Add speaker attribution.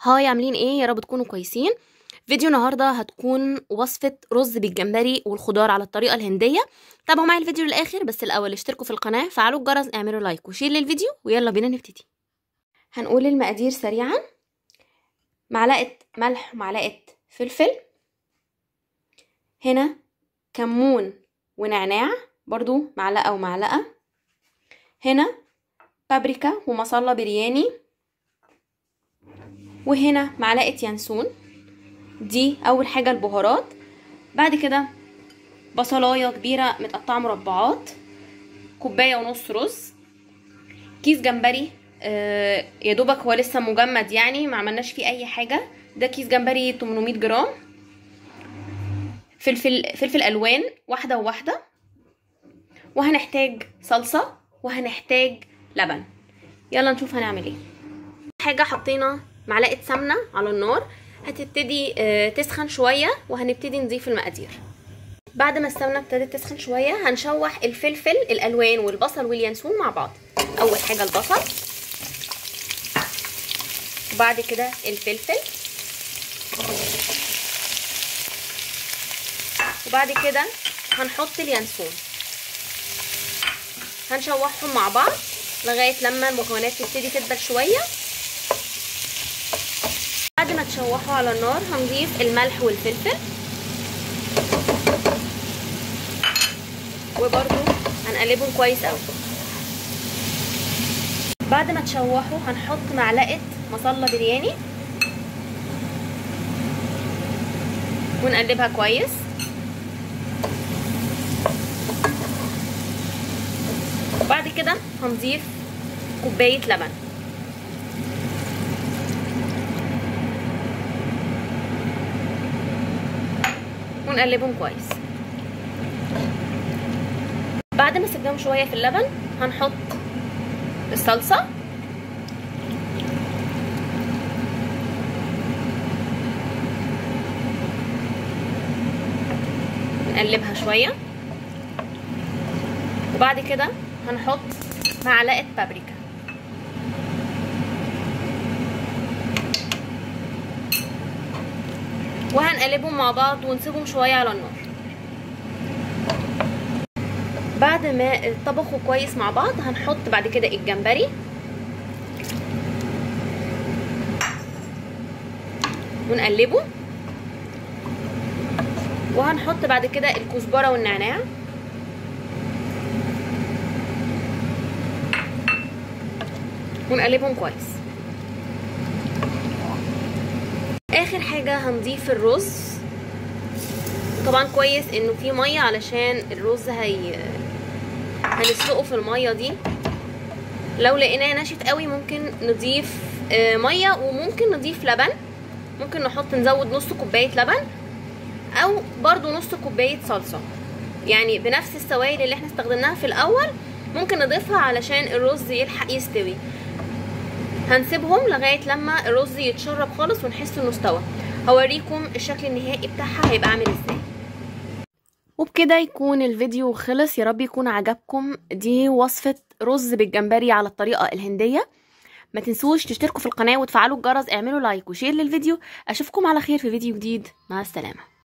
Speaker 1: هاي عاملين ايه يا رب تكونوا كويسين فيديو النهارده هتكون وصفه رز بالجمبري والخضار على الطريقه الهنديه تابعوا معايا الفيديو للاخر بس الاول اشتركوا في القناه فعلوا الجرس اعملوا لايك وشير للفيديو ويلا بينا نبتدي هنقول المقادير سريعا معلقه ملح ومعلقه فلفل هنا كمون ونعناع برضو معلقه ومعلقه هنا بابريكا ومصلة برياني وهنا معلقة ينسون دي أول حاجة البهارات بعد كده بصلاية كبيرة متقطعة مربعات كوباية ونص رز كيس جمبري آه يا دوبك هو لسه مجمد يعني ما عملناش فيه أي حاجة ده كيس جمبري 800 جرام فلفل فلفل ألوان واحدة وواحدة وهنحتاج صلصة وهنحتاج لبن يلا نشوف هنعمل ايه حاجه حطينا معلقه سمنه على النار هتبتدي تسخن شويه وهنبتدي نضيف المقادير بعد ما السمنه ابتدت تسخن شويه هنشوح الفلفل الالوان والبصل واليانسون مع بعض اول حاجه البصل وبعد كده الفلفل وبعد كده هنحط اليانسون هنشوحهم مع بعض لغايه لما المكونات تبتدي تدبل شويه بعد ما تشوحوا على النار هنضيف الملح والفلفل وبرده هنقلبهم كويس قوي بعد ما تشوحوا هنحط معلقه مصلة برياني ونقلبها كويس وبعد كده هنضيف كوباية لبن ونقلبهم كويس بعد ما سيبناهم شوية في اللبن هنحط الصلصة نقلبها شوية وبعد كده هنحط معلقة بابريكا وهنقلبهم مع بعض ونسيبهم شوية على النار بعد ما طبخوا كويس مع بعض هنحط بعد كده الجمبري ونقلبه وهنحط بعد كده الكزبرة والنعناع ونقلبهم كويس اخر حاجه هنضيف الرز طبعا كويس انه في ميه علشان الرز هي هنسلقه في الميه دي لو لقيناه ناشف قوي ممكن نضيف ميه وممكن نضيف لبن ممكن نحط نزود نص كوبايه لبن او برضو نص كوبايه صلصه يعني بنفس السوائل اللي احنا استخدمناها في الاول ممكن نضيفها علشان الرز يلحق يستوي هنسيبهم لغايه لما الرز يتشرب خالص ونحس انه استوى هوريكم الشكل النهائي بتاعها هيبقى عامل ازاي وبكده يكون الفيديو خلص يا رب يكون عجبكم دي وصفه رز بالجمبري على الطريقه الهنديه ما تنسوش تشتركوا في القناه وتفعلوا الجرس اعملوا لايك وشير للفيديو اشوفكم على خير في فيديو جديد مع السلامه